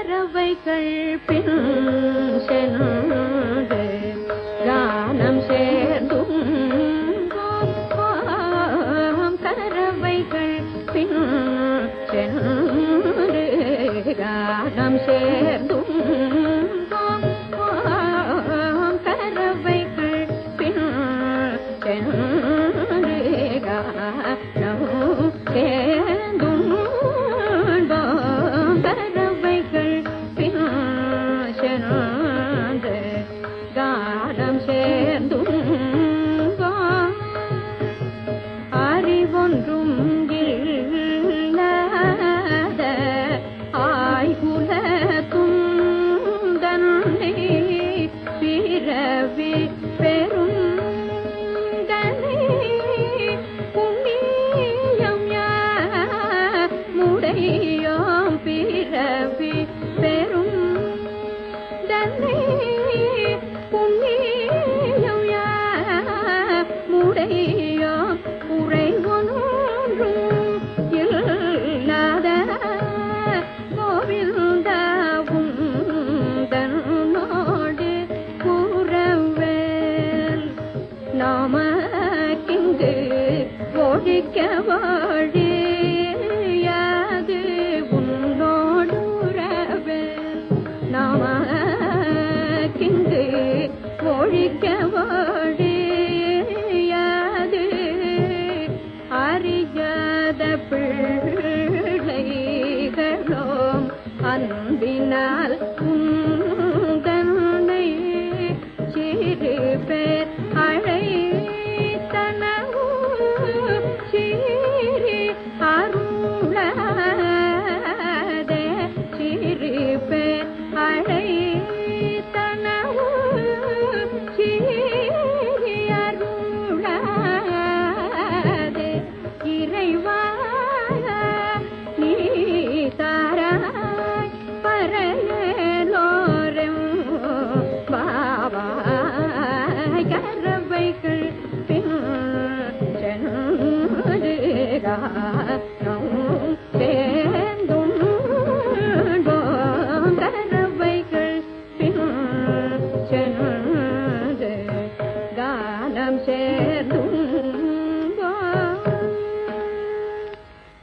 கரவைகள் பின் சென்று கானம் சேர்ந்தும் கரவைகள் பின் சென்று கானம் சேர்ந்தும் கரவைகள் பின் சென்று கானம் சேர்ந்தும் கரவைகள் பின் சென்று கானம் சேர்ந்தும் அறிவொன்றும் இல்லாத ஆய்குல துந்தன்னை பிறவி பெரும் தன்னை புண்ணியம் முடையோம் பிறவி பெரும் தன்னை புண்ணியம் முடையோ உறைவொன்றும் இல்லாத கோவிந்தாவும் தன்னோடு கூறவேல் நாமக்கிங்கு ஒழிக்க வாழி